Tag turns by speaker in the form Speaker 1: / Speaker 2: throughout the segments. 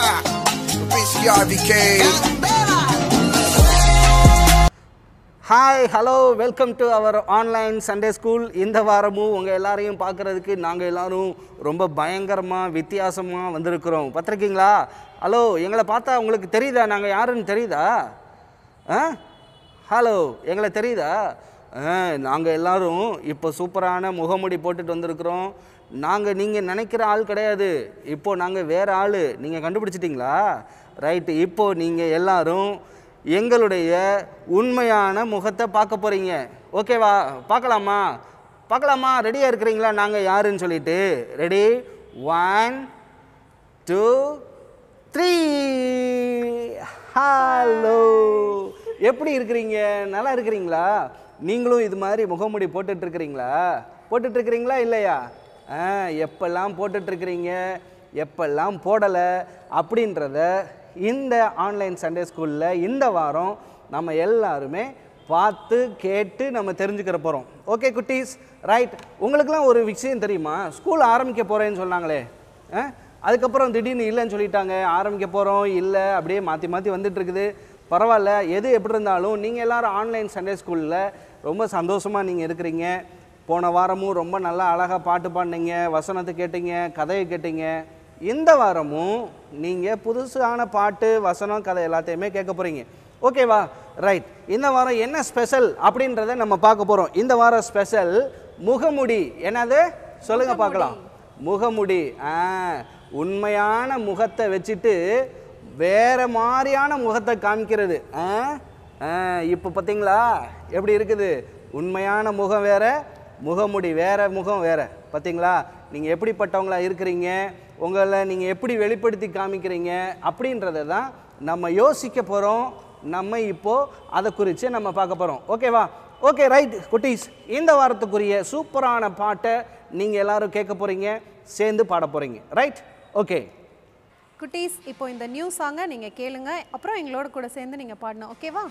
Speaker 1: Whiskey RVK.
Speaker 2: Hi hello welcome to our online Sunday school இந்த வாரமும் உங்கள் எல்லாரையும் பார்க்குறதுக்கு நாங்கள் எல்லாரும் ரொம்ப பயங்கரமாக வித்தியாசமாக வந்திருக்கிறோம் பார்த்துருக்கீங்களா ஹலோ எங்களை பார்த்தா உங்களுக்கு தெரியுதா நாங்கள் யாருன்னு தெரியுதா ஆ ஹலோ எங்களை தெரியுதா ஆ நாங்கள் எல்லாரும் இப்போ சூப்பரான முகமுடி போட்டுட்டு வந்திருக்கிறோம் நாங்கள் நீங்கள் நினைக்கிற ஆள் கிடையாது இப்போ நாங்கள் வேறு ஆள் நீங்கள் கண்டுபிடிச்சிட்டிங்களா ரைட்டு இப்போ நீங்கள் எல்லாரும் எங்களுடைய உண்மையான முகத்தை பார்க்க போகிறீங்க ஓகேவா பார்க்கலாமா பார்க்கலாமா ரெடியாக இருக்கிறீங்களா நாங்கள் யாருன்னு சொல்லிட்டு ready one two three hello எப்படி இருக்கிறீங்க நல்லா இருக்கிறீங்களா நீங்களும் இது மாதிரி முகமூடி போட்டுட்டு இருக்கிறீங்களா போட்டுட்டு இருக்கிறீங்களா இல்லையா ஆ எப்பெல்லாம் போட்டுட்டு இருக்கிறீங்க எப்பெல்லாம் போடலை அப்படின்றத இந்த ஆன்லைன் சண்டே ஸ்கூலில் இந்த வாரம் நம்ம எல்லாருமே பார்த்து கேட்டு நம்ம தெரிஞ்சுக்கிற போகிறோம் ஓகே குட்டீஸ் ரைட் உங்களுக்குலாம் ஒரு விஷயம் தெரியுமா ஸ்கூல் ஆரம்பிக்க போகிறேன்னு சொன்னாங்களே ஆ? அதுக்கப்புறம் திடீர்னு இல்லைன்னு சொல்லிட்டாங்க ஆரம்பிக்க போகிறோம் இல்லை அப்படியே மாற்றி மாற்றி வந்துட்டு இருக்குது பரவாயில்ல எது எப்படி இருந்தாலும் நீங்கள் எல்லாரும் ஆன்லைன் சண்டே ஸ்கூலில் ரொம்ப சந்தோஷமாக நீங்கள் இருக்கிறீங்க போன வாரமும் ரொம்ப நல்லா அழகாக பாட்டு பாடினீங்க வசனத்தை கேட்டீங்க கதையை கேட்டீங்க இந்த வாரமும் நீங்கள் புதுசான பாட்டு வசனம் கதை எல்லாத்தையுமே கேட்க போகிறீங்க ஓகேவா ரைட் இந்த வாரம் என்ன ஸ்பெஷல் அப்படின்றத நம்ம பார்க்க போகிறோம் இந்த வாரம் ஸ்பெஷல் முகமுடி என்னது சொல்லுங்க பார்க்கலாம் முகமுடி ஆ உண்மையான முகத்தை வச்சுட்டு வேற மாதிரியான முகத்தை காமிக்கிறது ஆ ஆ இப்போ பார்த்தீங்களா எப்படி இருக்குது உண்மையான முகம் வேற முகமுடி வேற முகம் வேற பார்த்தீங்களா நீங்கள் எப்படிப்பட்டவங்களா இருக்கிறீங்க உங்களை நீங்கள் எப்படி வெளிப்படுத்தி காமிக்கிறீங்க அப்படின்றத தான் நம்ம யோசிக்க போகிறோம் நம்ம இப்போ அதை குறித்து நம்ம பார்க்க போகிறோம் ஓகேவா ஓகே ரைட் குட்டீஸ் இந்த வாரத்துக்குரிய சூப்பரான பாட்டை நீங்கள் எல்லாரும் கேட்க போகிறீங்க சேர்ந்து பாட போகிறீங்க ரைட் ஓகே
Speaker 3: குட்டீஸ் இப்போ இந்த நியூ சாங்கை நீங்கள் கேளுங்க அப்புறம் எங்களோட கூட சேர்ந்து நீங்கள் பாடணும் ஓகேவா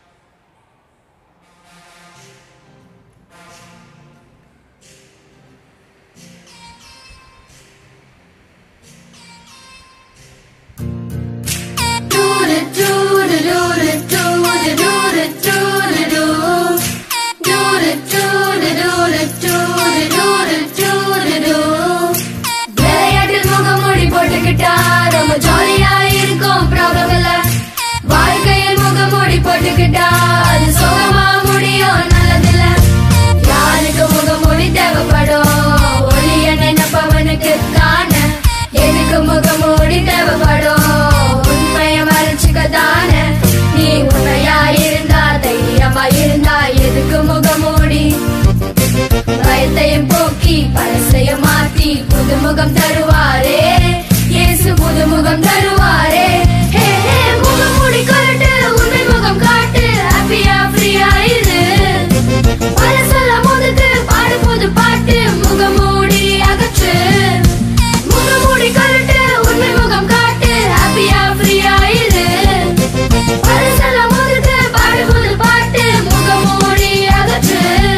Speaker 4: விளையாட்டில் முகமூடி போட்டுக்கிட்டா ரொம்ப ஜாலியா இருக்கும் ப்ராப்ளம் இல்ல வாழ்க்கையில் முகமூடி போட்டுக்கிட்டா அது சுகமா முடியும் நல்லதில்ல யாருக்கு முகமூடி தேவைப்படும் ஒளிய நினைப்பவனுக்கு காண எதுக்கு முகமூடி தேவைப்படும் உண்மைய மறைச்சுக்க தானே நீ உண்மையா இருந்தா தைரியமா இருந்தா எதுக்கு முகமூடி பயத்தையும் போக்கி பழசையும் மாத்தி புதுமுகம் தருவாரே இயேசு புதுமுகம் தருவாரே ஹே ஹே முகம் மூடி கொரட்டு உண்மை முகம் காட்டு ஹாப்பியா ஃப்ரீயா இரு பழசெல்லாம் முதுக்கு பாடு புது பாட்டு முகம் மூடி அகற்று முகம் மூடி கொரட்டு உண்மை முகம் காட்டு ஹாப்பியா ஃப்ரீயா இரு பழசெல்லாம் முதுக்கு பாடு புது பாட்டு முகம் மூடி அகற்று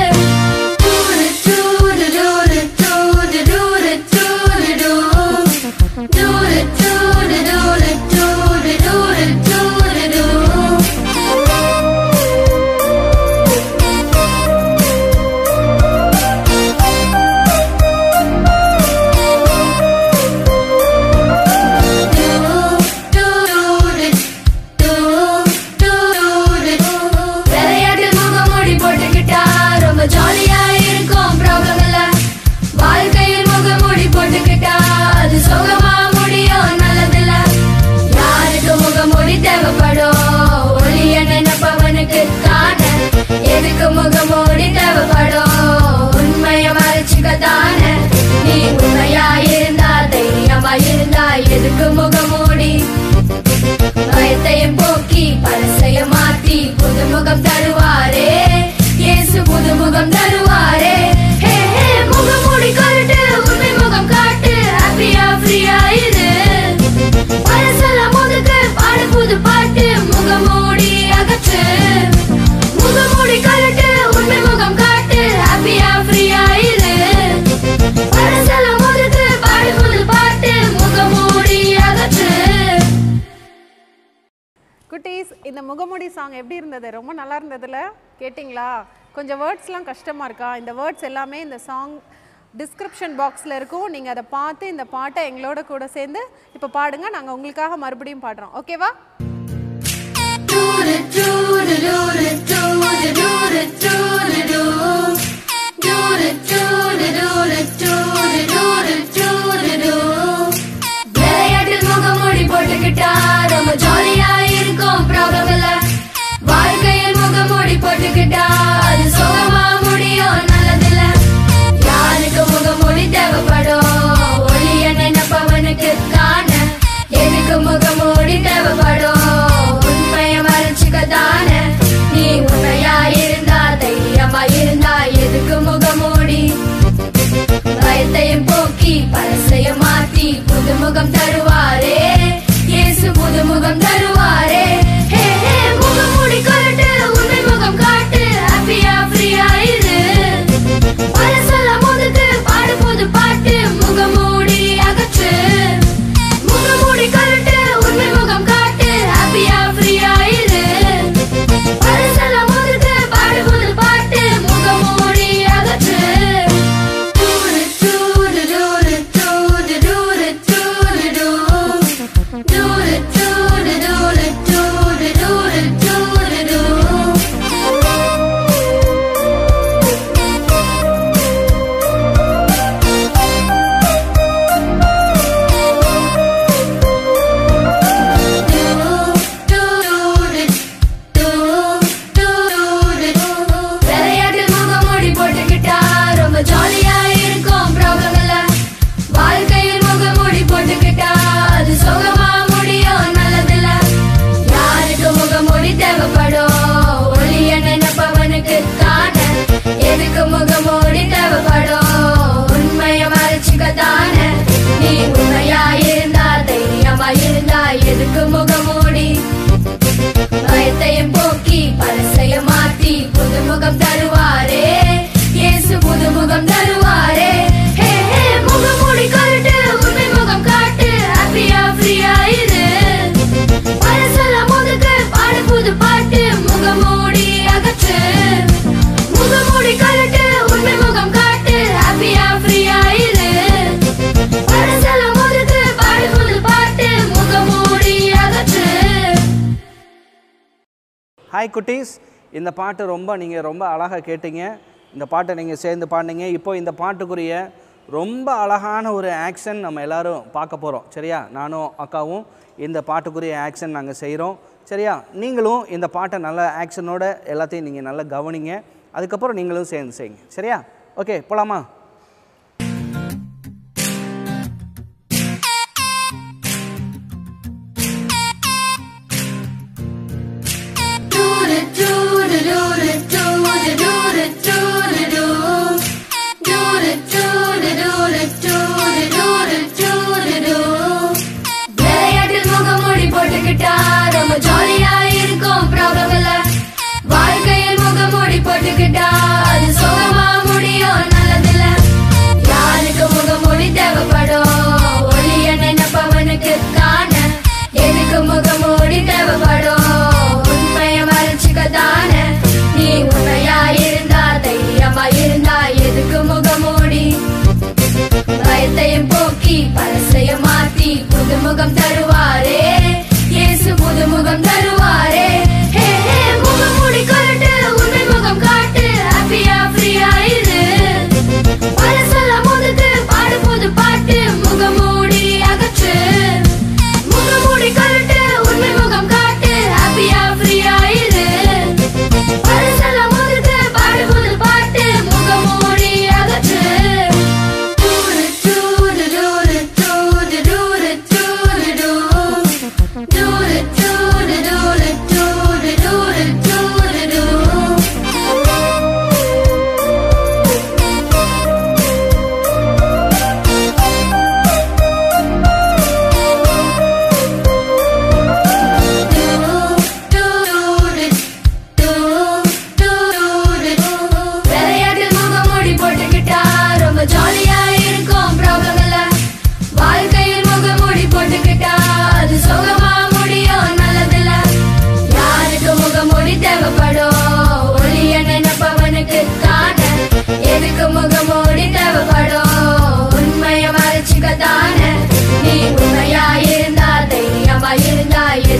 Speaker 4: விளையாட்டில் முகமூடி போட்டுக்கிட்டா ரொம்ப ஜாலியா இருக்கும் ப்ராப்ளம் இல்ல வாழ்க்கையில் முகமூடி போட்டுக்கிட்டா அது சுகமா முடியும் நல்லதில்ல யாருக்கு முகமூடி தேவைப்படும் ஒளிய நினைப்பவனுக்கு காண எதுக்கு முகமூடி தேவைப்படும் உண்மைய மறைச்சுக்க தானே நீ உண்மையா இருந்தா தைரியமா இருந்தா எதுக்கு முகமூடி பயத்தையும் போக்கி பழசையும் மாத்தி புதுமுகம் தருவாரே இயேசு புதுமுகம் தருவாரே ஹே ஹே முகமூடி கொரட்டு உண்மை முகம் காட்டு ஹாப்பியா ஃப்ரீயா இரு பழசெல்லாம் முதுக்கு பாடு புது பாட்டு முகமூடி அகற்று முகமூடி கொரட்டு உண்மை முகம் காட்டு
Speaker 3: இந்த முகமூடி சாங் எப்படி இருந்தது ரொம்ப நல்லா இருந்ததுல கேட்டிங்களா கொஞ்சம் வேர்ட்ஸ்லாம் கஷ்டமாக இருக்கா இந்த வேர்ட்ஸ் எல்லாமே இந்த சாங் டிஸ்கிரிப்ஷன் பாக்ஸில் இருக்கும் நீங்கள் அதை பார்த்து இந்த பாட்டை எங்களோட கூட சேர்ந்து இப்போ பாடுங்க நாங்கள் உங்களுக்காக மறுபடியும் பாடுறோம் ஓகேவா
Speaker 4: விளையாட்டில் முகமூடி போட்டுக்கிட்டா ரொம்ப ஜாலியா இருக்கும் ப்ராப்ளம் இல்ல வாழ்க்கையில் முகமூடி போட்டுக்கிட்டா அது சுகமா முடியும் நல்லதில்ல யாருக்கு முகமூடி தேவைப்படும் ஒளிய நினைப்பவனுக்கு காண எதுக்கு முகமூடி தேவைப்படும் உண்மைய மறைச்சுக்க தானே நீ உண்மையா இருந்தா தைரியமா இருந்தா எதுக்கு முகமூடி பயத்தையும் போக்கி பழசையும் மாத்தி புதுமுகம் தருவாரே இயேசு புதுமுகம் தருவாரே ஹே ஹே முகமூடி கொரட்டு உண்மை முகம் காட்டு ஹாப்பியா ஃப்ரீயா இரு பழசெல்லாம் முதுக்கு பாடு புது பாட்டு முகமூடி அகற்று முகமூடி கொரட்டு உண்மை முகம் காட்டு ஹாப்பியா ஃப்ரீயா இரு பழசெல்லாம் முதுக்கு பாடு புது பாட்டு முகமூடி அகற்று விளையாட்டில் முகமூடி போட்டுக்கிட்டா ரொம்ப ஜாலியா இருக்கும் ப்ராப்ளம் இல்ல வாழ்க்கையில் முகமூடி போட்டுக்கிட்டா அது சுகமா முடியும் நல்லதில்ல யாருக்கு முகமூடி தேவைப்படும் ஒளிய நினைப்பவனுக்கு காண எதுக்கு முகமூடி தேவைப்படும் உண்மைய மறைச்சுக்க தானே நீ உண்மையா இருந்தா தைரியமா இருந்தா எதுக்கு முகமூடி பயத்தையும் போக்கி பழசையும் மாத்தி புதுமுகம் தருவாரே இயேசு புதுமுகம் தருவாரே ஹே ஹே முகமூடி கொரட்டு உண்மை முகம் காட்டு ஹாப்பியா ஃப்ரீயா இரு பழசெல்லாம் முதுக்கு பாடு புது பாட்டு முகமூடி அகற்று முகமூடி கொரட்டு உண்மை முகம் காட்டு ஹாப்பியா ஃப்ரீயா இரு பழசெல்லாம் முதுக்கு பாடு புது பாட்டு முகமூடி அகற்று
Speaker 2: ஹாய் குட்டீஸ் இந்த பாட்டு ரொம்ப நீங்கள் ரொம்ப அழகாக கேட்டீங்க இந்த பாட்டை நீங்கள் சேர்ந்து பாடினீங்க இப்போ இந்த பாட்டுக்குரிய ரொம்ப அழகான ஒரு ஆக்ஷன் நம்ம எல்லாரும் பார்க்க போகிறோம் சரியா நானும் அக்காவும் இந்த பாட்டுக்குரிய ஆக்ஷன் நாங்கள் செய்கிறோம் சரியா நீங்களும் இந்த பாட்டை நல்ல ஆக்ஷனோட எல்லாத்தையும் நீங்கள் நல்லா கவனிங்க அதுக்கப்புறம் நீங்களும் சேர்ந்து செய்யுங்க சரியா ஓகே போலாமா
Speaker 4: விளையாட்டில் முகமூடி போட்டுக்கிட்டா ரொம்ப ஜாலியா இருக்கும் ப்ராப்ளம் இல்ல வாழ்க்கையில் முகமூடி போட்டுக்கிட்டா அது சுகமா முடியும் நல்லதில்ல யாருக்கு முகமூடி தேவைப்படும் ஒளிய நினைப்பவனுக்கு காண எதுக்கு முகமூடி தேவைப்படும் உண்மைய மறைச்சுக்க தானே நீ உண்மையா இருந்தா தைரியமா இருந்தா எதுக்கு முகமூடி பயத்தையும் போக்கி பழசையும் மாத்தி புதுமுகம் தருவாரே இயேசு புதுமுகம் தருவாரே ஹே ஹே முகமூடி கொரட்டு உண்மை முகம் காட்டு ஹாப்பியா ஃப்ரீயா இரு பழசெல்லாம் முதுக்கு பாடு புது பாட்டு முகமூடி அகற்று முகமூடி கொரட்டு உண்மை முகம் காட்டு ஹாப்பியா ஃப்ரீயா இரு பழசெல்லாம் முதுக்கு பாடு புது பாட்டு முகமூடி அகற்று டூரு டூரு டூரு டூரு டூரு டூரு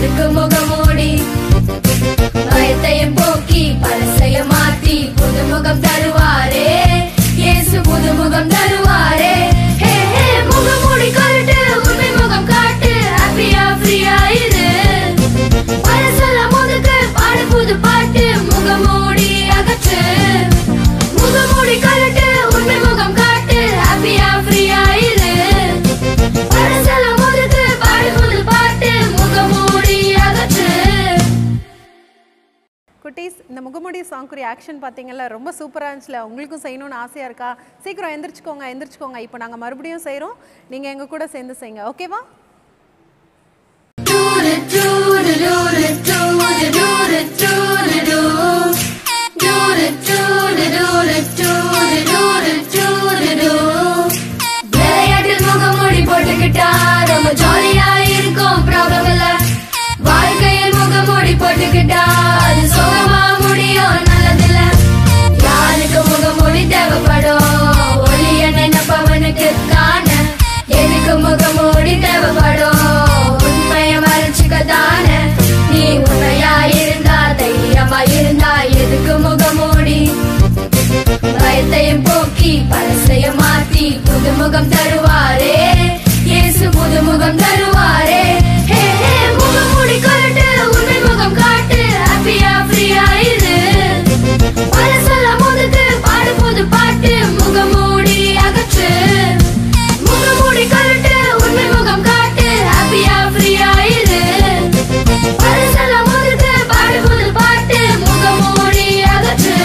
Speaker 4: எதுக்கு முகமூடி பயத்தையும் போக்கி பழசையும் மாத்தி புதுமுகம் தருவாரே இயேசு புதுமுகம் தருவாரே ஹே ஹே முகமூடி கழட்டு உண்மை முகம் காட்டு ஹாப்பியா ஃப்ரீயா இரு பழசெல்லாம் ஒதுக்கு பாடு புது பாட்டு முகமூடி அகற்று முகமூடி கழட்டு உண்மை முகம் காட்டு ஹாப்பியா ஃப்ரீயா இரு பழசெல்லாம் ஒதுக்கு பாடு புது பாட்டு முகமூடி அகற்று
Speaker 3: குட்டீஸ் இந்த முகமுடி சாங்குரிய ஆக்ஷன் பார்த்தீங்கல்ல ரொம்ப சூப்பராக இருந்துச்சுல உங்களுக்கும் செய்யணும்னு ஆசையாக இருக்கா சீக்கிரம் எந்திரிச்சுக்கோங்க எந்திரிச்சுக்கோங்க இப்போ நாங்கள் மறுபடியும் செய்கிறோம் நீங்கள் எங்கள் கூட சேர்ந்து செய்யுங்க ஓகேவா
Speaker 4: விளையாட்டில் முகமூடி போட்டுக்கிட்டா ரொம்ப ஜாலியா இருக்கும் ப்ராப்ளம் இல்ல வாழ்க்கையில் முகமூடி போட்டுக்கிட்டா அது சுகமா முடியும் நல்லதில்ல யாருக்கு முகமூடி தேவைப்படும் ஒளிய நினைப்பவனுக்கு காண எதுக்கு முகமூடி தேவைப்படும் உண்மைய மறைச்சுக்க தானே நீ உண்மையா இருந்தா தைரியமா இருந்தா எதுக்கு முகமூடி பயத்தையும் போக்கி பழசையும் மாத்தி புதுமுகம் தருவாரே இயேசு புதுமுகம் தருவாரே ஹே ஹே முகமூடி கழட்டு உண்மை முகம் காட்டு ஹாப்பியா ஃப்ரீயா இரு பழசெல்லாம் ஒதுக்கு பாடு புது பாட்டு முகமூடி அகற்று முகமூடி கழட்டு உண்மை முகம் காட்டு ஹாப்பியா ஃப்ரீயா இரு பழசெல்லாம் ஒதுக்கு பாடு புது பாட்டு முகமூடி அகற்று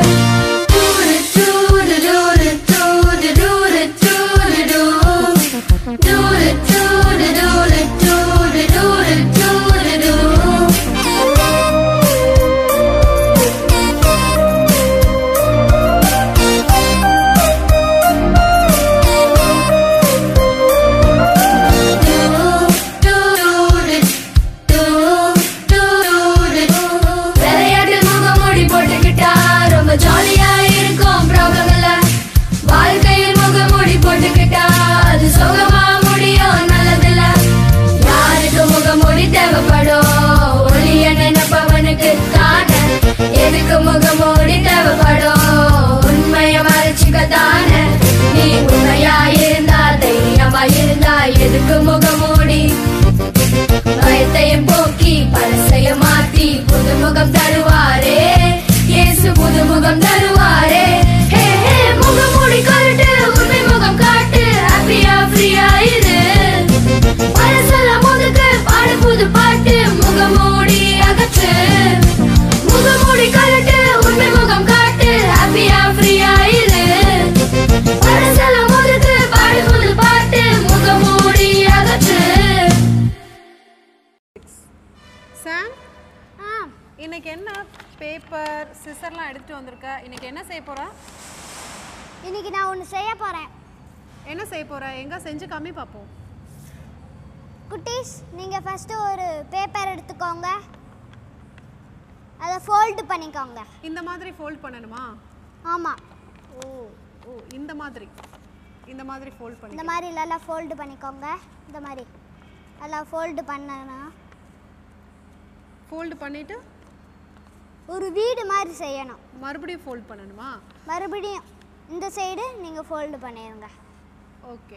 Speaker 4: விளையாட்டில் முகமூடி போட்டுக்கிட்டா ரொம்ப ஜாலியா இருக்கும் ப்ராப்ளம் இல்ல வாழ்க்கையில் முகமூடி போட்டுக்கிட்டா அது சுகமா முடியும் நல்லதில்ல யாருக்கு முகமூடி தேவைப்படும் ஒளிய நினைப்பவனுக்கு காண எதுக்கு முகமூடி தேவைப்படும் உண்மைய மறைச்சுக்க தானே நீ உண்மையா இருந்தா தைரியமா இருந்தா எதுக்கு முகமூடி பயத்தையும் போக்கி பழசையும் மாத்தி புதுமுகம் தருவாரே இயேசு புதுமுகம் தருவாரே ஹே ஹே முகமூடி கழட்டு உண்மை முகம் காட்டு ஹாப்பியா ஃப்ரீயா இரு பழசெல்லாம் ஒதுக்கு பாடு புது பாட்டு முகமூடி அகற்று முகமூடி கழட்டு உண்மை முகம் காட்டு ஹாப்பியா ஃப்ரீயா இரு பழசெல்லாம் ஒதுக்கு பாடு புது பாட்டு முகமூடி அகற்று
Speaker 3: சாம் இன்னைக்கு என்ன பேப்பர் சிசர்லாம் எடுத்துட்டு வந்திருக்க இன்னைக்கு என்ன செய்ய போற
Speaker 1: இன்னைக்கு நான் ஒன்று செய்ய போகிறேன்
Speaker 3: என்ன செய்ய போற எங்க செஞ்சு காமி பார்ப்போம்
Speaker 1: குட்டீஸ் நீங்கள் ஃபஸ்ட்டு ஒரு பேப்பர் எடுத்துக்கோங்க அதை ஃபோல்டு பண்ணிக்கோங்க
Speaker 3: இந்த மாதிரி ஃபோல்ட் பண்ணணுமா
Speaker 1: ஆமாம்
Speaker 3: ஓ ஓ இந்த மாதிரி இந்த மாதிரி ஃபோல்ட்
Speaker 1: இந்த
Speaker 3: பண்ணி
Speaker 1: மாதிரி நல்லா ஃபோல்டு பண்ணிக்கோங்க இந்த மாதிரி நல்லா ஃபோல்டு பண்ணனா
Speaker 3: ஃபோல்டு பண்ணிட்டு
Speaker 1: ஒரு வீடு மாதிரி செய்யணும்
Speaker 3: மறுபடியும் ஃபோல்ட் பண்ணணுமா
Speaker 1: மறுபடியும் இந்த சைடு நீங்கள் ஃபோல்டு பண்ணிடுங்க
Speaker 3: ஓகே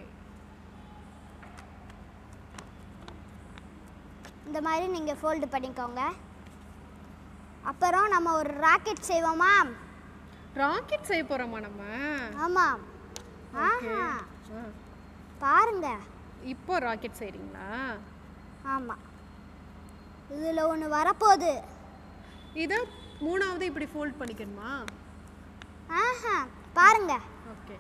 Speaker 1: இந்த மாதிரி நீங்கள் ஃபோல்டு பண்ணிக்கோங்க அப்புறம் நம்ம ஒரு ராக்கெட் செய்வோமா
Speaker 3: ராக்கெட் செய்ய போறோமா நம்ம
Speaker 1: ஆமாம்
Speaker 3: ஓகே
Speaker 1: ஆஹா பாருங்க
Speaker 3: இப்போ ராக்கெட் செய்றீங்களா
Speaker 1: ஆமாம் இதில் ஒன்று வரப்போகுது
Speaker 3: இதை மூணாவது இப்படி ஃபோல்ட் பண்ணிக்கணுமா
Speaker 1: ஆஹா பாருங்க
Speaker 3: ஓகே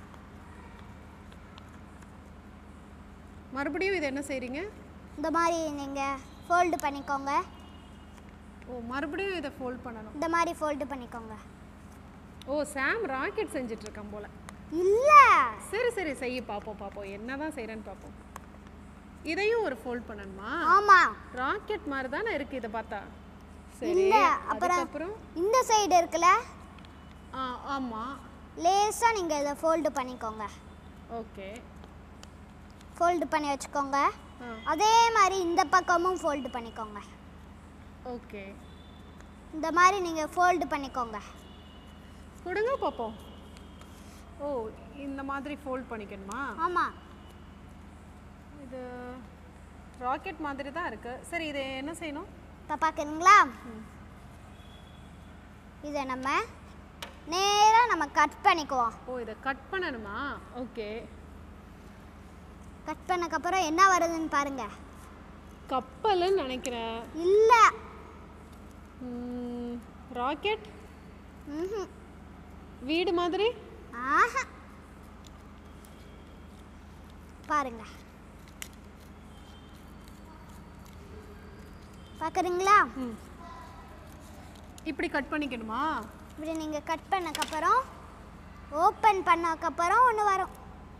Speaker 3: மறுபடியும் இது என்ன செய்றீங்க
Speaker 1: இந்த மாதிரி நீங்கள் ஃபோல்டு பண்ணிக்கோங்க
Speaker 3: ஓ மறுபடியும் இதை ஃபோல்ட் பண்ணணும்
Speaker 1: இந்த மாதிரி ஃபோல்டு பண்ணிக்கோங்க
Speaker 3: ஓ சாம் ராக்கெட் செஞ்சுட்டு இருக்கான் போல
Speaker 1: இல்லை
Speaker 3: சரி சரி செய்ய பார்ப்போம் பார்ப்போம் என்னதான் செய்றேன்னு பார்ப்போம் இதையும் ஒரு ஃபோல்ட் பண்ணணுமா
Speaker 1: ஆமாம்
Speaker 3: ராக்கெட் மாதிரி தானே இருக்கு இதை பார்த்தா சரி
Speaker 1: இல்லை அப்புறம்
Speaker 3: அதுக்கப்புறம்
Speaker 1: இந்த சைடு இருக்குல்ல
Speaker 3: ஆ ஆமா
Speaker 1: லேசாக நீங்கள் இதை ஃபோல்டு பண்ணிக்கோங்க
Speaker 3: ஓகே
Speaker 1: ஃபோல்டு பண்ணி வச்சுக்கோங்க
Speaker 3: ஆ
Speaker 1: அதே மாதிரி இந்த பக்கமும் ஃபோல்டு பண்ணிக்கோங்க
Speaker 3: ஓகே
Speaker 1: இந்த மாதிரி நீங்கள் ஃபோல்டு பண்ணிக்கோங்க
Speaker 3: கொடுங்க பார்ப்போம் ஓ இந்த மாதிரி ஃபோல்ட் பண்ணிக்கணுமா
Speaker 1: ஆமாம்
Speaker 3: இது ராக்கெட் மாதிரி தான் இருக்கு சரி இதை என்ன செய்யணும்
Speaker 1: இப்போ பார்க்குறீங்களா இதை நம்ம நேராக நம்ம கட் பண்ணிக்குவோம்
Speaker 3: ஓ இதை கட் பண்ணணுமா ஓகே
Speaker 1: கட் பண்ணக்கப்புறம் என்ன வருதுன்னு பாருங்க
Speaker 3: கப்பல்னு நினைக்கிறேன்
Speaker 1: இல்லை
Speaker 3: ராக்கெட்
Speaker 1: ம்
Speaker 3: வீடு மாதிரி
Speaker 1: ஆஹா பாருங்க பார்க்குறீங்களா
Speaker 3: இப்படி கட் பண்ணிக்கணுமா
Speaker 1: இப்படி நீங்கள் கட் பண்ணக்கப்புறம் ஓப்பன் பண்ணக்கப்புறம் ஒன்று வரும்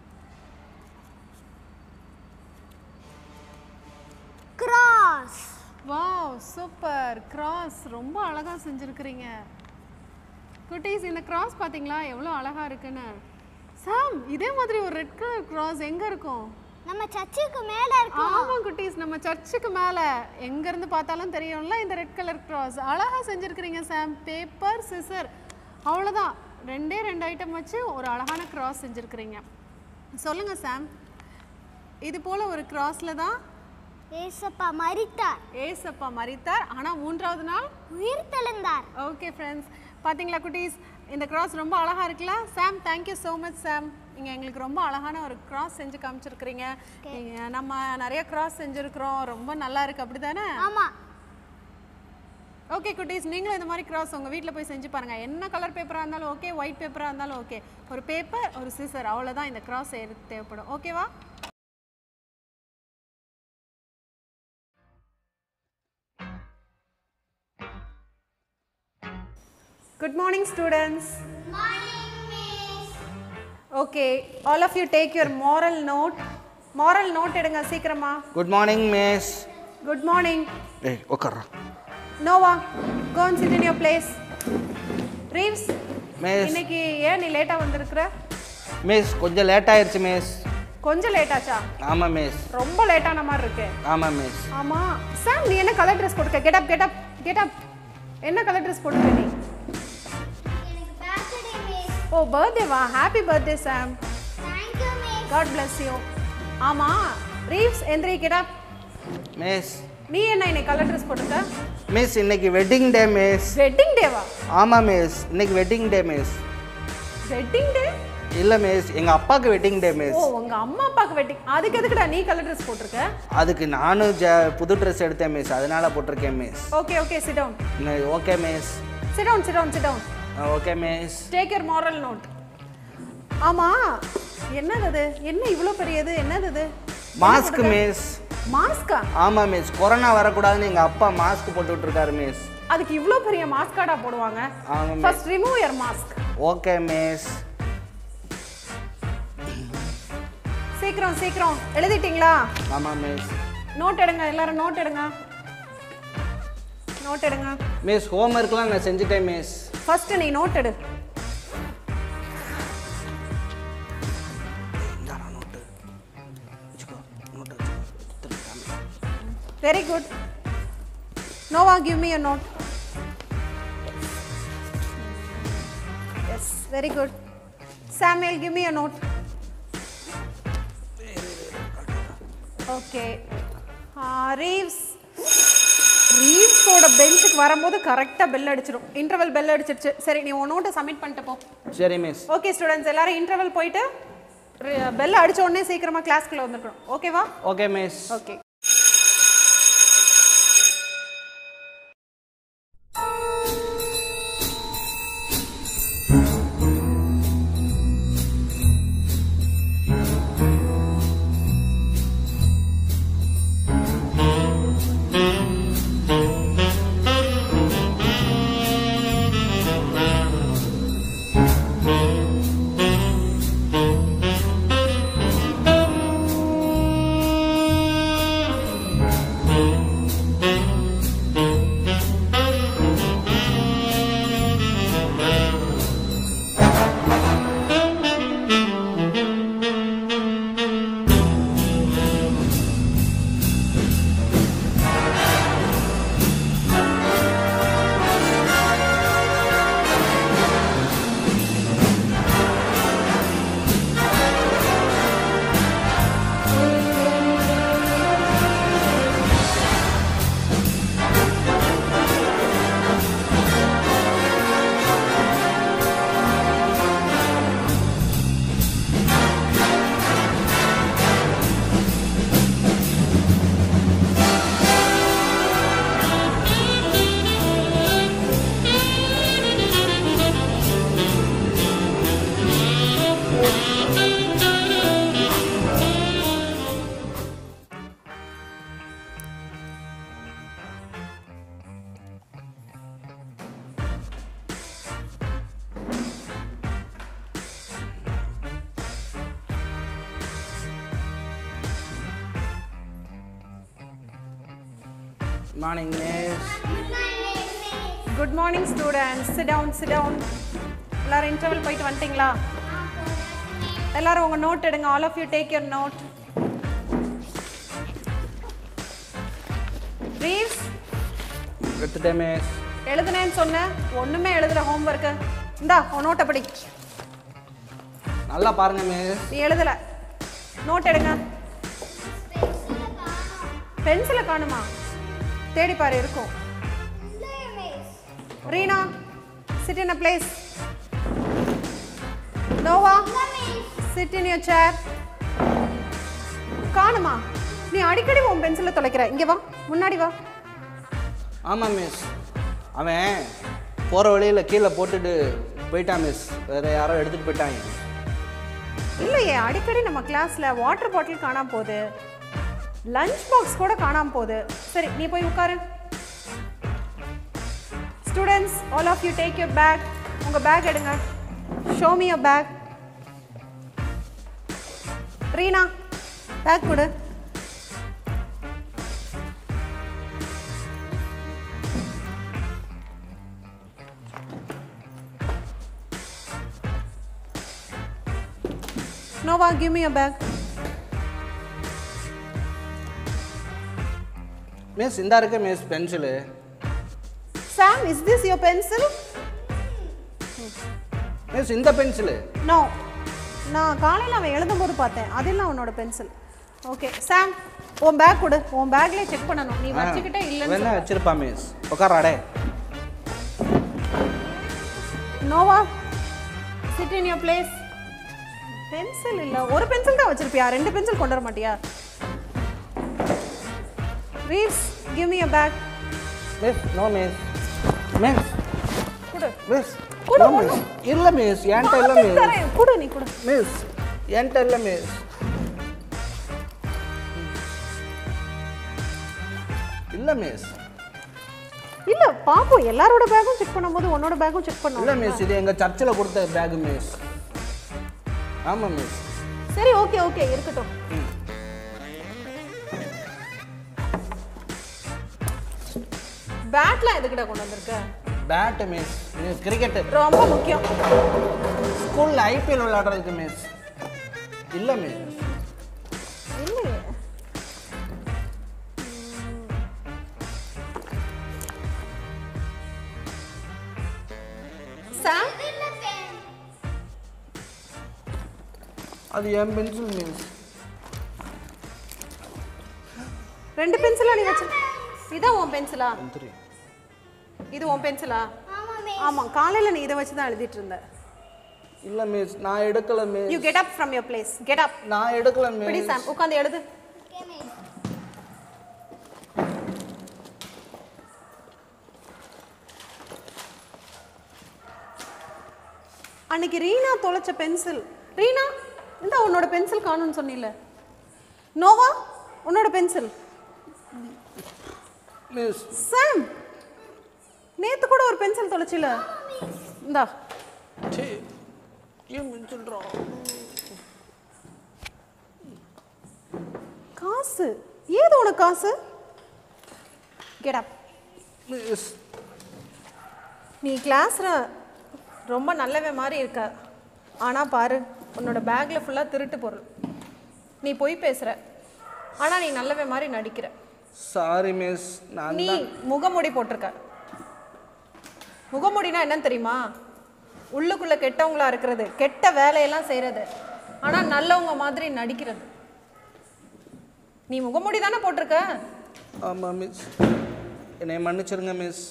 Speaker 1: கிராஸ்
Speaker 3: வாவ் சூப்பர் கிராஸ் ரொம்ப அழகா செஞ்சுருக்கிறீங்க குட்டீஸ் இந்த கிராஸ் பார்த்தீங்களா எவ்வளோ அழகா இருக்குன்னு சாம் இதே மாதிரி ஒரு ரெட் கலர் கிராஸ் எங்க இருக்கும்
Speaker 1: நம்ம சர்ச்சுக்கு மேலே இருக்கும்
Speaker 3: ஆமா குட்டீஸ் நம்ம சர்ச்சுக்கு மேல எங்க இருந்து பார்த்தாலும் தெரியும்ல இந்த ரெட் கலர் கிராஸ் அழகா செஞ்சிருக்கிறீங்க சாம் பேப்பர் சிசர் அவ்வளோதான் ரெண்டே ரெண்டு ஐட்டம் வச்சு ஒரு அழகான கிராஸ் செஞ்சிருக்கிறீங்க சொல்லுங்க சாம் இது போல ஒரு கிராஸ்ல தான்
Speaker 1: ஏசப்பா மரித்தார்
Speaker 3: ஏசப்பா மரித்தார் ஆனா மூன்றாவது நாள்
Speaker 1: உயிர் தெழுந்தார்
Speaker 3: ஓகே ஃப்ரெண்ட்ஸ் பாத்தீங்களா குட்டீஸ் இந்த கிராஸ் ரொம்ப அழகா இருக்குல்ல Sam thank you so much Sam நீங்க எங்களுக்கு ரொம்ப அழகான ஒரு கிராஸ் செஞ்சு காமிச்சிருக்கிறீங்க நீங்க நம்ம நிறைய கிராஸ் செஞ்சிருக்கிறோம் ரொம்ப நல்லா இருக்கு அப்படிதானே
Speaker 1: ஆமாம்
Speaker 3: ஓகே குட்டீஸ் நீங்களும் இந்த மாதிரி கிராஸ் உங்கள் வீட்டில் போய் செஞ்சு பாருங்க என்ன கலர் பேப்பராக இருந்தாலும் ஓகே ஒயிட் பேப்பராக இருந்தாலும் ஓகே ஒரு பேப்பர் ஒரு சிசர் அவ்வளோதான் இந்த கிராஸ் செய்யறதுக்கு தேவைப்படும் ஓகேவா good morning students okay all of you take your moral note moral note எடுங்க சீக்கிரமா
Speaker 2: good morning miss
Speaker 3: good morning
Speaker 2: ஏய் உட்கார்றா
Speaker 3: Noah go and sit in your place Reeves
Speaker 2: miss
Speaker 3: இன்னைக்கு ஏன் நீ லேட்டா வந்திருக்கிற
Speaker 2: மிஸ் கொஞ்சம் லேட் ஆயிருச்சு மிஸ்
Speaker 3: கொஞ்சம் லேட் ஆச்சா
Speaker 2: ஆமாம் மிஸ்
Speaker 3: ரொம்ப லேட்டான மாதிரி இருக்கு
Speaker 2: ஆமாம் மிஸ்
Speaker 3: ஆமா சாம் நீ என்ன கலர் ட்ரெஸ் போட்டுக்க get up get up get up என்ன கலர் ட்ரெஸ் போட்டுக்க நீ
Speaker 1: எனக்கு பர்த்டே மிஸ்
Speaker 3: ஓ பர்த்டேவா happy birthday Sam
Speaker 1: thank you miss
Speaker 3: God bless you ஆமா ரீவ்ஸ் எந்திரி கெட் அப்
Speaker 2: மிஸ்
Speaker 3: நீ என்ன இன்னைக்கு கலர் ட்ரெஸ் போட்டுக்க
Speaker 2: மிஸ் இன்னைக்கு வெட்டிங் டே மிஸ்
Speaker 3: வெட்டிங் டேவா
Speaker 2: ஆமாம் மிஸ் இன்னைக்கு wedding day miss
Speaker 3: wedding day
Speaker 2: இல்லை மிஸ் எங்கள் அப்பாவுக்கு வெட்டிங் டே
Speaker 3: ஓ
Speaker 2: மிஸ்
Speaker 3: உங்க அம்மா அப்பாக்கு வெட்டிங் அதுக்கு எதுக்குடா நீ கலர் ட்ரெஸ் போட்டிருக்க
Speaker 2: அதுக்கு நானும் ஜ புது ட்ரெஸ் எடுத்தேன் மிஸ் அதனால போட்டிருக்கேன் miss
Speaker 3: okay okay sit down
Speaker 2: okay miss
Speaker 3: sit down sit down sit down
Speaker 2: okay miss
Speaker 3: take your moral note ஆமா என்னது அது என்ன இவ்வளோ பெரியது என்னது அது
Speaker 2: மாஸ்க் மிஸ்
Speaker 3: மாஸ்கா
Speaker 2: ஆமாம் மிஸ் கொரோனா வரக்கூடாதுன்னு எங்கள் அப்பா மாஸ்க் போட்டு விட்டுருக்காரு மிஸ்
Speaker 3: அதுக்கு இவ்வளோ பெரிய மாஸ்காடா போடுவாங்க
Speaker 2: ஆமாம் miss
Speaker 3: first remove your mask
Speaker 2: okay miss
Speaker 3: சீக்கிரம் சீக்கிரம் எழுதிட்டீங்களா
Speaker 2: ஆமாம் மிஸ்
Speaker 3: நோட் எடுங்க எல்லாரும் நோட் எடுங்க நோட் எடுங்க
Speaker 2: மிஸ் ஹோம்ஒர்க்லாம் நான் செஞ்சுட்டேன் மிஸ்
Speaker 3: ஃபர்ஸ்ட் நீ நோட் எடு very good Noah give me a note yes very good Samuel give me a note okay Reeves ரீவ்ஸோட பெஞ்சுக்கு வரும்போது கரெக்டாக பெல் அடிச்சிடும் இன்டர்வல் பெல் அடிச்சிருச்சு சரி நீ உன் நோட்டை சப்மிட் பண்ணிட்டு போ
Speaker 2: சரி மிஸ்
Speaker 3: ஓகே ஸ்டூடெண்ட்ஸ் எல்லாரும் இன்டர்வல் போயிட்டு பெல் அடிச்ச உடனே சீக்கிரமா கிளாஸ்க்குள்ள வந்துருக்கணும் ஓகேவா
Speaker 2: okay miss
Speaker 3: okay
Speaker 2: morning miss
Speaker 3: good morning students sit down sit down எல்லாரும் இன்டர்வல் போயிட்டு வந்துட்டீங்களா எல்லாரும் உங்கள் நோட் எடுங்க all of you take your note Reeves
Speaker 2: எடுத்துட்டேன் மிஸ்
Speaker 3: எழுதுனேன்னு சொன்னேன் ஒன்றுமே எழுதுற ஹோம்ஒர்க்கு இந்தா உன் நோட்டை படி
Speaker 2: நல்லா பாருங்க மிஸ்
Speaker 3: நீ எழுதல நோட் எடுங்க பென்சிலை காணுமா தேடி பாரு இருக்கும் Reena sit in a place Noah sit in your chair காணுமா நீ அடிக்கடி உன் பென்சிலை தொலைக்கிற இங்க வா முன்னாடி வா
Speaker 2: ஆமாம் மிஸ் அவன் போகிற வழியில் கீழே போட்டுட்டு போயிட்டான் மிஸ் வேறு யாரோ எடுத்துகிட்டு போயிட்டாங்க
Speaker 3: இல்லையே அடிக்கடி நம்ம கிளாஸ்ல வாட்டர் பாட்டில் காணாம போகுது லஞ்ச் பாக்ஸ் கூட காணாம போகுது சரி நீ போய் உட்காரு students all of you take your bag உங்க பேக் எடுங்க show me your bag Reena bag கொடு Noah give me your bag
Speaker 2: miss இந்தா இருக்க miss pencil
Speaker 3: Sam is this your pencil
Speaker 2: miss இந்த பென்சிலு
Speaker 3: நோ நான் காலையில் அவன் எழுதும்போது பார்த்தேன் அதெல்லாம் அவனோட பென்சில் ஓகே சாம் உன் பேக் கொடு உன் பேக்லேயே செக் பண்ணணும் நீ வச்சுக்கிட்டே இல்லைன்னு
Speaker 2: வேணா வச்சிருப்பா மிஸ் உட்காராடே
Speaker 3: Noah sit in your place pencil இல்லை ஒரு பென்சில் தான் வச்சிருப்பியா ரெண்டு பென்சில் கொண்டு வர மாட்டியா Reeves give me your bag
Speaker 2: miss no miss miss
Speaker 3: கொடு
Speaker 2: மிஸ்
Speaker 3: கொடு,
Speaker 2: no, miss. இல்ல மிஸ் என்கிட்ட இல்ல மிஸ்
Speaker 3: தரேன் கொடு நீ கொடு
Speaker 2: மிஸ் என்கிட்ட இல்ல மிஸ் இல்ல மிஸ்
Speaker 3: இல்ல பாப்போம் எல்லாரோட பேக்கும் செக் பண்ணும்போது உன்னோட பேக்கும் செக்
Speaker 2: இல்ல
Speaker 3: பண்ணுவோம்
Speaker 2: மிஸ் இது எங்க சர்ச்சில் கொடுத்த பேக் மிஸ் ஆமா மிஸ்
Speaker 3: சரி ஓகே ஓகே இருக்கட்டும் பேட்லாம் எதுக்குடா கொண்டு வந்திருக்க
Speaker 2: பேட் மிஸ் மிஸ் கிரிக்கெட்
Speaker 3: ரொம்ப முக்கியம்
Speaker 2: ஸ்கூல்ல ஐபிஎல் விளையாடுறதுக்கு மிஸ் இல்ல மிஸ்
Speaker 3: இல்லையே சாம்
Speaker 2: அது என் பென்சில் மிஸ்
Speaker 3: ரெண்டு பென்சிலா நீ வச்சு இதான் உன் பென்சிலா
Speaker 2: தெரியும்
Speaker 3: இது உன் பென்சிலா ஆமா காலையில நீ இதை வச்சு தான் எழுதிட்டு இருந்த
Speaker 2: இல்ல மிஸ் நான் எடுக்கல miss
Speaker 3: you get up from your place get up
Speaker 2: நான் எடுக்கல
Speaker 3: பிடி
Speaker 2: மிஸ்
Speaker 3: சாம் உட்காந்து எழுது அன்னைக்கு ரீனா தொலைச்ச பென்சில் ரீனா இந்த உன்னோட பென்சில் காணும்னு சொன்னில நோவா உன்னோட பென்சில்
Speaker 2: மிஸ்
Speaker 3: சாம் நேத்து கூட ஒரு பென்சில் தொலைச்சில இந்தா
Speaker 2: சே ஏன் பென்சில்றோம்
Speaker 3: காசு ஏது உனக்கு காசு கெட் அப்
Speaker 2: மிஸ்
Speaker 3: நீ கிளாஸ்ல ரொம்ப நல்லவன் மாதிரி இருக்க ஆனால் பாரு உன்னோட பேக்கில் ஃபுல்லாக திருட்டு பொருள் நீ பொய் பேசுகிற ஆனால் நீ நல்லவன் மாதிரி நடிக்கிற
Speaker 2: சாரி மிஸ் நான்
Speaker 3: நீ முகமூடி போட்டிருக்க முகமூடினா என்னன்னு தெரியுமா உள்ளுக்குள்ள கெட்டவங்களா இருக்கிறது கெட்ட வேலையெல்லாம் செய்கிறது ஆனால் நல்லவங்க மாதிரி நடிக்கிறது நீ முகமூடி தானே போட்டிருக்க
Speaker 2: ஆமாம் மிஸ் என்னை மன்னிச்சிருங்க மிஸ்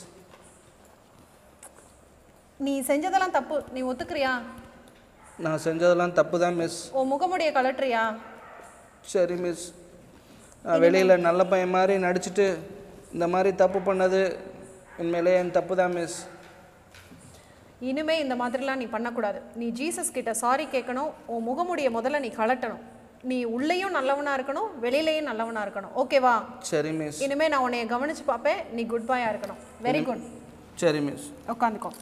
Speaker 3: நீ செஞ்சதெல்லாம் தப்பு நீ ஒத்துக்கிறியா
Speaker 2: நான் செஞ்சதெல்லாம் தப்பு தான் மிஸ்
Speaker 3: உன் முகமூடியை கலட்டுறியா
Speaker 2: சரி மிஸ் நான் வெளியில் நல்ல பையன் மாதிரி நடிச்சிட்டு இந்த மாதிரி தப்பு பண்ணது உண்மையிலே என் தப்பு தான் மிஸ்
Speaker 3: இனிமே இந்த மாதிரிலாம் நீ பண்ணக்கூடாது நீ ஜீசஸ் கிட்ட சாரி கேட்கணும் உன் முகமுடியை முதல்ல நீ கலட்டணும் நீ உள்ளேயும் நல்லவனா இருக்கணும் வெளியிலையும் நல்லவனா இருக்கணும் ஓகேவா
Speaker 2: சரி மிஸ்
Speaker 3: இனிமே நான் உன்னைய கவனிச்சு பார்ப்பேன் நீ குட் பாயா இருக்கணும் வெரி குட்
Speaker 2: சரி மிஸ்
Speaker 3: உட்காந்துக்கோ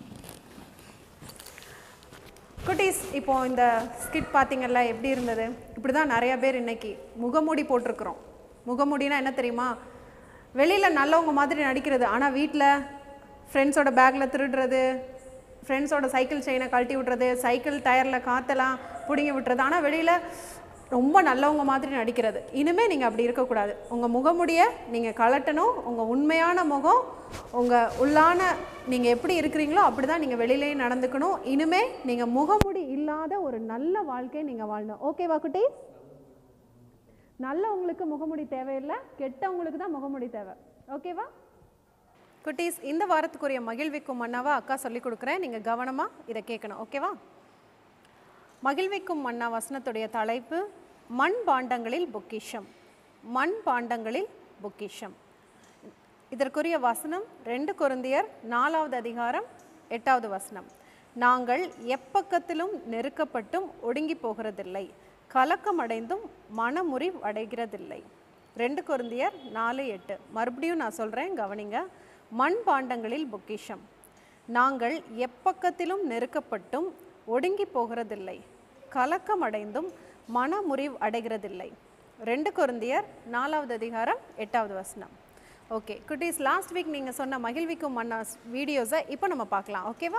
Speaker 3: குட்டீஸ் இப்போ இந்த ஸ்கிட் பார்த்தீங்கல்ல எப்படி இருந்தது இப்படி தான் நிறைய பேர் இன்னைக்கு முகமூடி போட்டிருக்கிறோம் முகமூடினா என்ன தெரியுமா வெளியில் நல்லவங்க மாதிரி நடிக்கிறது ஆனால் வீட்டில் ஃப்ரெண்ட்ஸோட பேக்கில் திருடுறது ஃப்ரெண்ட்ஸோட சைக்கிள் செயினை கழட்டி விட்றது சைக்கிள் டயரில் காற்றெல்லாம் பிடுங்கி விட்டுறது ஆனால் வெளியில் ரொம்ப நல்லவங்க மாதிரி நடிக்கிறது இனிமேல் நீங்கள் அப்படி இருக்கக்கூடாது உங்கள் முகமுடியை நீங்கள் கலட்டணும் உங்கள் உண்மையான முகம் உங்கள் உள்ளான நீங்கள் எப்படி இருக்கிறீங்களோ அப்படி தான் நீங்கள் வெளியிலேயும் நடந்துக்கணும் இனிமே நீங்கள் முகமுடி இல்லாத ஒரு நல்ல வாழ்க்கையை நீங்கள் வாழணும் ஓகேவா குட்டி நல்லவங்களுக்கு முகமுடி தேவையில்லை கெட்டவங்களுக்கு தான் முகமுடி தேவை ஓகேவா குட்டீஸ் இந்த வாரத்துக்குரிய மகிழ்விக்கும் மன்னாவா அக்கா சொல்லி கொடுக்குறேன் நீங்கள் கவனமாக இதை கேட்கணும் ஓகேவா மகிழ்விக்கும் மன்னா வசனத்துடைய தலைப்பு மண் பாண்டங்களில் பொக்கிஷம் மண் பாண்டங்களில் பொக்கிஷம் இதற்குரிய வசனம் ரெண்டு கொருந்தியர் நாலாவது அதிகாரம் எட்டாவது வசனம் நாங்கள் எப்பக்கத்திலும் நெருக்கப்பட்டும் ஒடுங்கி போகிறதில்லை கலக்கமடைந்தும் மனமுறி அடைகிறதில்லை ரெண்டு கொருந்தியர் நாலு எட்டு மறுபடியும் நான் சொல்கிறேன் கவனிங்க மண் பாண்டங்களில் பொக்கிஷம் நாங்கள் எப்பக்கத்திலும் நெருக்கப்பட்டும் ஒடுங்கி போகிறதில்லை கலக்கமடைந்தும் மனமுறிவு அடைகிறதில்லை ரெண்டு கொருந்தியர் நாலாவது அதிகாரம் எட்டாவது வசனம் ஓகே குட்டீஸ் லாஸ்ட் வீக் நீங்கள் சொன்ன மகிழ்விக்கும் மன்னா வீடியோஸை இப்போ நம்ம பார்க்கலாம் ஓகேவா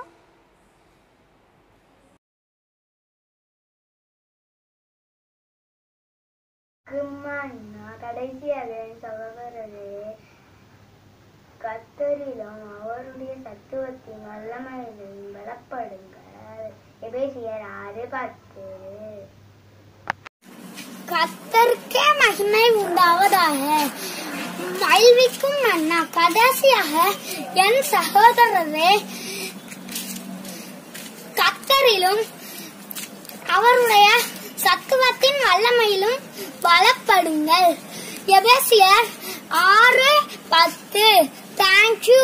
Speaker 5: கும்மாண்ணா கடைசியாக என் சகோதரரே கத்தரிலும் அவருடைய தத்துவத்தின் வல்லமையிலும் பலப்படுங்கள் எபேசியர் ஆறு பத்து
Speaker 1: கத்தருக்கே மகிமை உண்டாவதாக மல்விக்கும் அண்ணா கடைசியாக என் சகோதரரே கத்தரிலும் அவருடைய சத்துவத்தின் வல்லமையிலும் பலப்படுங்கள் எபேசியர் ஆறு பத்து தேங்க்யூ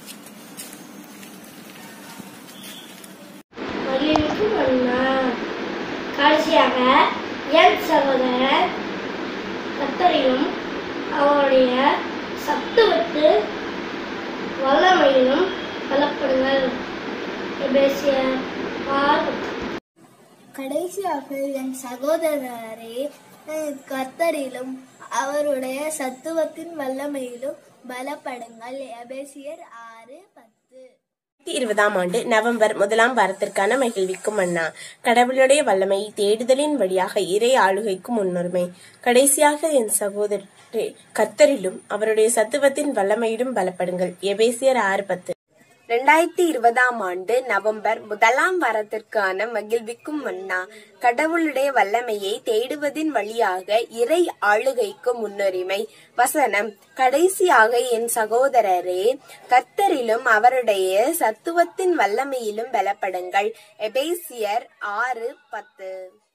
Speaker 5: மகிழ்வுக்கும் அண்ணா கடைசியாக என் சகோதரர் கத்தரிலும் அவருடைய சத்துவத்து வல்லமையிலும் பலப்படுங்கள் எபேசியர் ஆறு பத்து
Speaker 1: கடைசியாக என் சகோதரரே கர்த்தரிலும் அவருடைய சத்துவத்தின் வல்லமையிலும் பலப்படுங்கள் எபேசியர் ஆறு பத்து
Speaker 6: ரெண்டாயிரத்தி இருபதாம் ஆண்டு நவம்பர் முதலாம் வாரத்திற்கான மகிழ்விக்கும் அண்ணா கடவுளுடைய வல்லமையை தேடுதலின் வழியாக இறை ஆளுகைக்கும் முன்னுரிமை கடைசியாக என் சகோதரரே கர்த்தரிலும் அவருடைய சத்துவத்தின் வல்லமையிலும் பலப்படுங்கள் எபேசியர் ஆறு பத்து ரெண்டாயிரத்தி இருபதாம் ஆண்டு நவம்பர் முதலாம் வாரத்திற்கான மகிழ்விக்கும் மன்னா கடவுளுடைய வல்லமையை தேடுவதின் வழியாக இறை ஆளுகைக்கு முன்னுரிமை வசனம் கடைசியாக என் சகோதரரே கர்த்தரிலும் அவருடைய சத்துவத்தின் வல்லமையிலும் பலப்படுங்கள் எபேசியர் ஆறு பத்து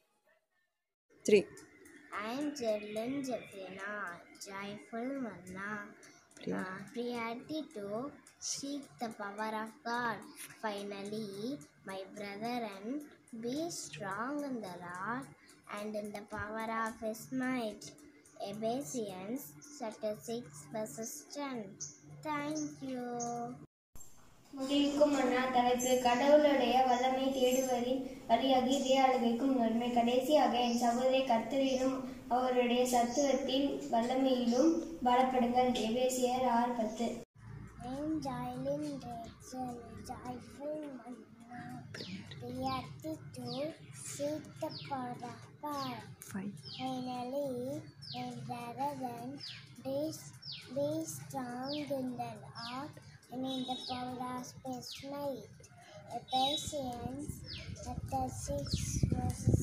Speaker 5: I am Jerlyn Jeffrina, joyful Manna. Uh, priority to seek the power of God. Finally, my brethren, be strong in the Lord and in the power of His might. Ephesians chapter 6 verses 10. Thank you.
Speaker 7: முடிவுக்கும் அண்ணா தலைப்பு கடவுளுடைய வல்லமை தேடுவதின் வழியாக இறையாளுகைக்கும் நன்மை கடைசியாக என் சகோதரி கர்த்தரிலும் அவருடைய சத்துவத்தின் வல்லமையிலும் பலப்படுங்கள் எபேசியர் ஆறு பத்து
Speaker 5: I am Jailin Rachel, joyful Manna. Priority to seek the power of God. Finally, my brethren, be, be strong in the Lord and in the power of His might. Ephesians chapter 6 verses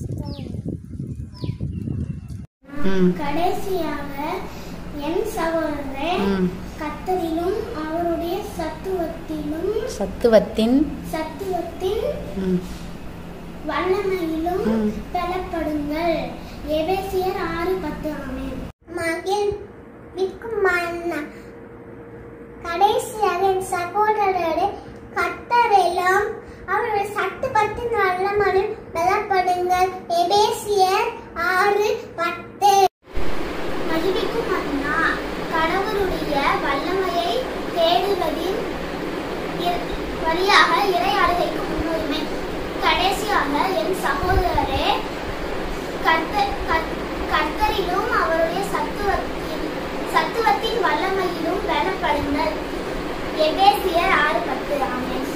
Speaker 5: 10. கடைசியாக என் சகோதரரே கத்தரிலும் அவருடைய சத்துவத்திலும்
Speaker 8: சத்துவத்தின்
Speaker 5: சத்துவத்தின் வல்லமையிலும் பலப்படுங்கள் எபேசியர் ஆறு பத்து ஆமென் மகிழ் விற்கும் மன்னா கடைசியாக என் சகோதரரை கத்தரிலும் அவருடைய சத்துவத்தின் வல்லமையிலும் பலப்படுங்கள் எபேசியர் ஆறு பத்து மகிழ்விக்கும் அண்ணா கடவுளுடைய வல்லமையை தேடுவதின் இற- வழியாக இறை ஆளுகைக்கு முன்னுரிமை கடைசியாக என் சகோதரரே கர்த்த- கர்த்- கர்த்தரிலும் அவருடைய சத்துவத்தின் சத்துவத்தின் வல்லமையிலும் எபேசியர் ஆறு பத்து ஆமென்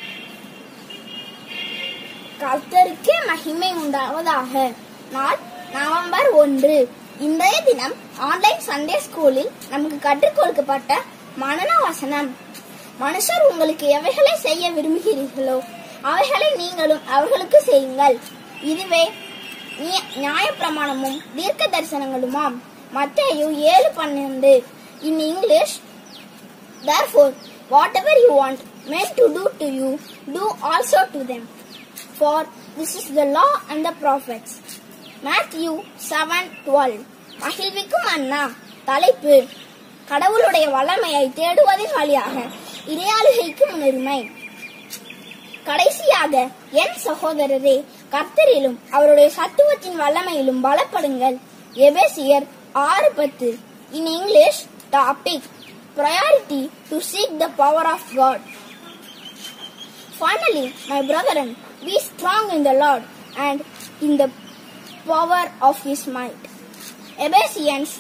Speaker 8: கர்த்தருக்கே மகிமை உண்டாவதாக நாள் நவம்பர் ஒன்று இன்றைய தினம் ஆன்லைன் சண்டே ஸ்கூலில் நமக்கு கற்றுக் கொடுக்கப்பட்ட மனன வசனம் மனுஷர் உங்களுக்கு எவைகளை செய்ய விரும்புகிறீர்களோ அவைகளை நீங்களும் அவர்களுக்கு செய்யுங்கள் இதுவே நிய- நியாயப்பிரமாணமும் தீர்க்க தரிசனங்களுமாம் மத்தேயு ஏழு பன்னெண்டு in English Therefore, whatever you want men to do to you, do also to them. For this is the law and the prophets. Matthew 7:12 மகிழ்விக்கும் அண்ணா தலைப்பு கடவுளுடைய வல்லமையை தேடுவதன் வழியாக இறையாளுகைக்கு முன்னுரிமை கடைசியாக என் சகோதரரே கர்த்தரிலும் அவருடைய சத்துவத்தின் வல்லமையிலும் பலப்படுங்கள் எபேசியர் ஆறு பத்து in English topic priority to seek the power of God. Finally, my brethren, be strong in the Lord and in the power of His might. Ephesians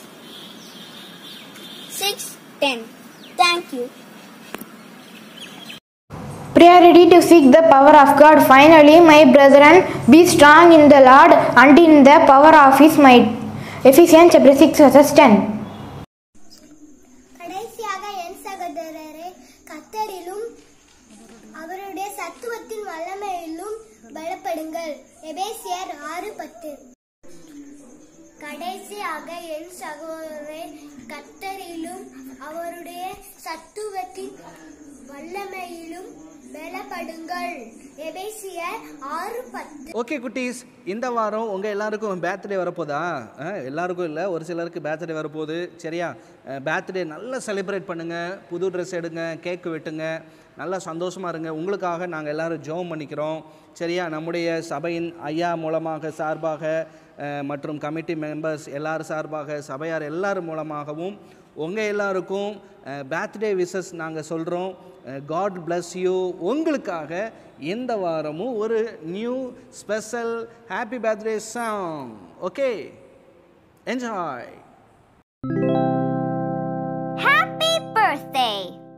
Speaker 8: 6:10. Thank you.
Speaker 9: Priority to seek the power of God. Finally, my brethren, be strong in the Lord and in the power of His might. Ephesians chapter 6 verses 10.
Speaker 1: கடைசியாக என் சகோதரரே கத்தரிலும் அவருடைய சத்துவத்தின் வல்லமையிலும் பலப்படுங்கள் எபேசியர் ஆறு பத்து கடைசியாக என் சகோதரரே கத்தரிலும் அவருடைய சத்துவத்தின் வல்லமையிலும் பலப்படுங்கள் எபேசியர் ஆறு பத்து
Speaker 2: ஓகே குட்டீஸ் இந்த வாரம் உங்கள் எல்லாருக்கும் பேர்த்டே வரப்போதா அஹ், எல்லாருக்கும் இல்லை ஒரு சிலருக்கு பேர்த்டே வரப்போகுது சரியா பேர்த்டே நல்லா செலிப்ரேட் பண்ணுங்கள் புது ட்ரெஸ் எடுங்க கேக்கு வெட்டுங்க நல்லா சந்தோஷமாக இருங்க உங்களுக்காக நாங்கள் எல்லாரும் ஜெபம் பண்ணிக்கிறோம் சரியா நம்முடைய சபையின் ஐயா மூலமாக சார்பாக அஹ், மற்றும் கமிட்டி மெம்பர்ஸ் எல்லார் சார்பாக சபையார் எல்லார் மூலமாகவும் உங்கள் எல்லாருக்கும் பேர்த்டே விஷஸ் நாங்கள் சொல்கிறோம் காட் bless யூ உங்களுக்காக இந்த வாரமும் ஒரு new special happy birthday song okay enjoy
Speaker 1: Happy birthday!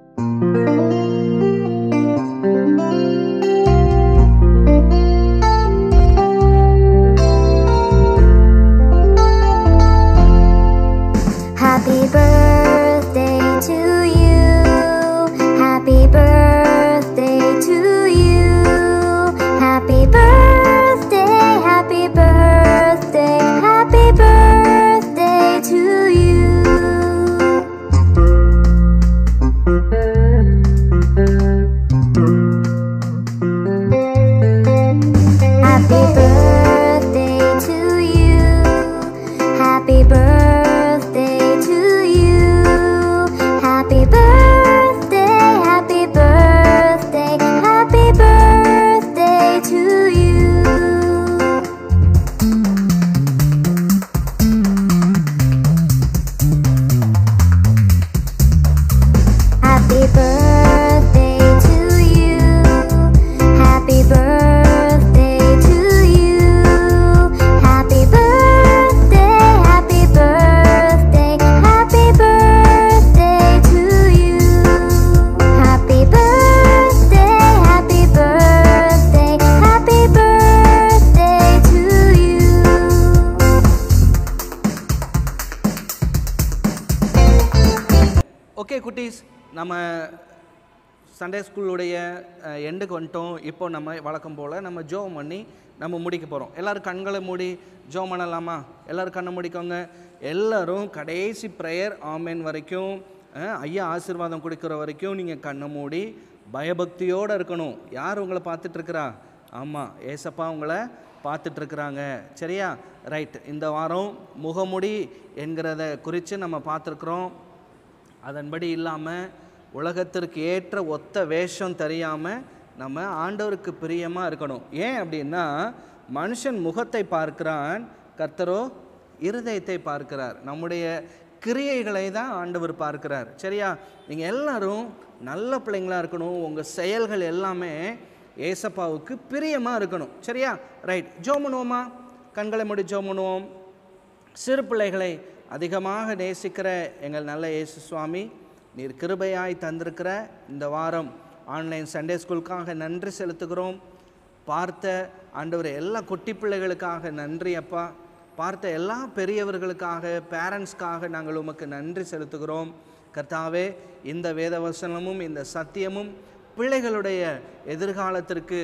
Speaker 1: Happy birthday to you. Happy birthday to you. Happy birthday, happy birthday, happy birthday to you. Happy birthday to you. Happy birthday to you. Happy birthday, happy birthday, happy birthday to you. Happy birthday to you. Happy birthday to you. Happy birthday, happy birthday, happy birthday to you. Happy birthday, happy birthday, happy birthday to you.
Speaker 2: Okay குட்டீஸ் நம்ம Sunday ஸ்கூலுடைய எண்டுக்கு வந்துட்டோம் இப்போ நம்ம வழக்கம் போல் நம்ம ஜோம் பண்ணி நம்ம முடிக்க போகிறோம் எல்லோரும் கண்களை மூடி ஜோம் பண்ணலாமா எல்லோரும் கண்ணை மூடிக்கோங்க எல்லாரும் கடைசி ப்ரேயர் ஆமேன் வரைக்கும் அஹ், ஐயா ஆசீர்வாதம் கொடுக்குற வரைக்கும் நீங்கள் கண்ணை மூடி பயபக்தியோடு இருக்கணும் யார் உங்களை பார்த்துட்ருக்குறா ஆமாம் ஏசப்பா உங்களை பார்த்துட்ருக்குறாங்க சரியா ரைட் இந்த வாரம் முகமுடி என்கிறத குறித்து நம்ம பார்த்துருக்குறோம் அதன்படி இல்லாமல் உலகத்திற்கு ஏற்ற ஒத்த வேஷம் தெரியாமல் நம்ம ஆண்டவருக்கு பிரியமாக இருக்கணும் ஏன் அப்படின்னா மனுஷன் முகத்தை பார்க்கிறான் கர்த்தரோ இருதயத்தை பார்க்கிறார் நம்முடைய கிரியைகளை தான் ஆண்டவர் பார்க்கிறார் சரியா நீங்கள் எல்லாரும் நல்ல பிள்ளைங்களா இருக்கணும் உங்கள் செயல்கள் எல்லாமே ஏசப்பாவுக்கு பிரியமாக இருக்கணும் சரியா ரைட் ஜோம் பண்ணுவோமா கண்களை மூடி ஜோம் பண்ணுவோம் சிறு பிள்ளைகளை அதிகமாக நேசிக்கிற எங்கள் நல்ல இயேசு சுவாமி நீர் கிருபையாய் தந்திருக்கிற இந்த வாரம் ஆன்லைன் சண்டே ஸ்கூலுக்காக நன்றி செலுத்துகிறோம் பார்த்த ஆண்டவர் எல்லா குட்டி பிள்ளைகளுக்காக நன்றி அப்பா பார்த்த எல்லா பெரியவர்களுக்காக பேரண்ட்ஸ்க்காக நாங்கள் உமக்கு நன்றி செலுத்துகிறோம் கர்த்தாவே இந்த வேதவசனமும் இந்த சத்தியமும் பிள்ளைகளுடைய எதிர்காலத்திற்கு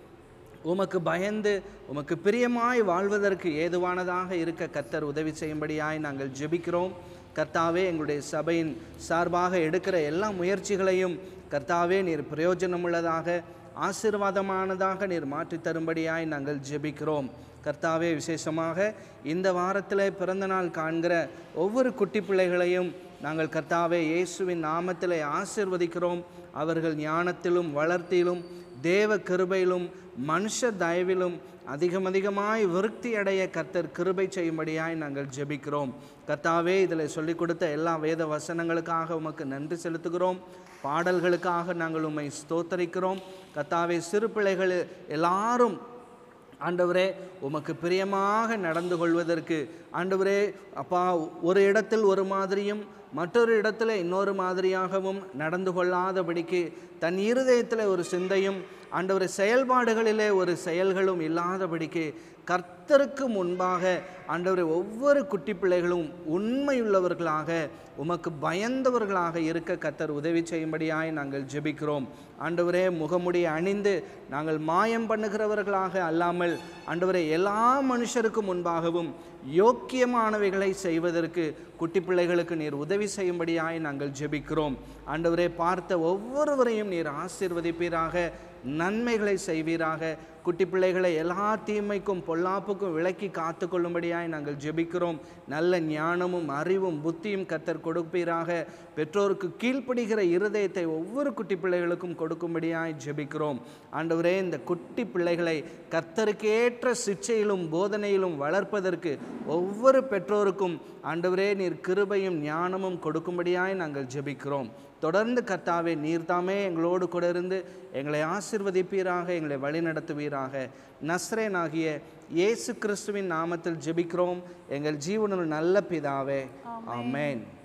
Speaker 2: உமக்கு பயந்து உமக்கு பிரியமாய் வாழ்வதற்கு ஏதுவானதாக இருக்க கர்த்தர் உதவி செய்யும்படியாய் நாங்கள் ஜெபிக்கிறோம் கர்த்தாவே எங்களுடைய சபையின் சார்பாக எடுக்கிற எல்லா முயற்சிகளையும் கர்த்தாவே நீர் பிரயோஜனமுள்ளதாக ஆசீர்வாதமானதாக நீர் மாற்றி தரும்படியாய் நாங்கள் ஜெபிக்கிறோம் கர்த்தாவே விசேஷமாக இந்த வாரத்தில் பிறந்த நாள் காண்கிற ஒவ்வொரு குட்டி பிள்ளைகளையும் நாங்கள் கர்த்தாவே இயேசுவின் நாமத்தில் ஆசீர்வதிக்கிறோம் அவர்கள் ஞானத்திலும் வளர்த்தியிலும் தேவ கிருபையிலும் மனுஷ தயவிலும் அதிகம் அதிகமாய் விருத்தி அடைய கர்த்தர் கிருபை செய்யும்படியாய் நாங்கள் ஜெபிக்கிறோம் கர்த்தாவே இதில் சொல்லிக் கொடுத்த எல்லா வேத வசனங்களுக்காக உமக்கு நன்றி செலுத்துகிறோம் பாடல்களுக்காக நாங்கள் உம்மை ஸ்தோத்தரிக்கிறோம் கர்த்தாவே சிறு பிள்ளைகள் எல்லாரும் ஆண்டவரே உமக்கு பிரியமாக நடந்து கொள்வதற்கு ஆண்டவரே அப்பா ஒரு இடத்தில் ஒரு மாதிரியும் மற்றொரு இடத்துல இன்னொரு மாதிரியாகவும் நடந்து கொள்ளாதபடிக்கு தன் இருதயத்தில் ஒரு சிந்தையும் ஆண்டவரே செயல்பாடுகளிலே ஒரு செயல்களும் இல்லாதபடிக்கு கர்த்தருக்கு முன்பாக ஆண்டவரே ஒவ்வொரு குட்டி பிள்ளைகளும் உண்மையுள்ளவர்களாக உமக்கு பயந்தவர்களாக இருக்க கர்த்தர் உதவி செய்யும்படியாய் நாங்கள் ஜெபிக்கிறோம் ஆண்டவரே முகமுடி அணிந்து நாங்கள் மாயம் பண்ணுகிறவர்களாக அல்லாமல் ஆண்டவரே எல்லா மனுஷருக்கும் முன்பாகவும் யோக்கியமானவைகளை செய்வதற்கு குட்டி பிள்ளைகளுக்கு நீர் உதவி செய்யும்படியாய் நாங்கள் ஜெபிக்கிறோம் ஆண்டவரே பார்த்த ஒவ்வொருவரையும் நீர் ஆசீர்வதிப்பீராக நன்மைகளை செய்வீராக குட்டி பிள்ளைகளை எல்லா தீமைக்கும் பொல்லாப்புக்கும் விலக்கி காத்து கொள்ளும்படியாய் நாங்கள் ஜெபிக்கிறோம் நல்ல ஞானமும் அறிவும் புத்தியும் கத்தர் கொடுப்பீராக பெற்றோருக்கு கீழ்ப்படுகிற இருதயத்தை ஒவ்வொரு குட்டி பிள்ளைகளுக்கும் கொடுக்கும்படியாய் ஜெபிக்கிறோம் ஆண்டவரே இந்த குட்டி பிள்ளைகளை கர்த்தருக்கேற்ற சிக்ஷையிலும் போதனையிலும் வளர்ப்பதற்கு ஒவ்வொரு பெற்றோருக்கும் ஆண்டவரே நீர் கிருபையும் ஞானமும் கொடுக்கும்படியாய் நாங்கள் ஜெபிக்கிறோம் தொடர்ந்து கர்த்தாவே நீர்தாமே எங்களோடு கூட இருந்து எங்களை ஆசிர்வதிப்பீராக எங்களை வழிநடத்துவீராக நஸ்ரேனாகிய இயேசு கிறிஸ்துவின் நாமத்தில் ஜெபிக்கிறோம் எங்கள் ஜீவனுள் நல்ல பிதாவே ஆமென்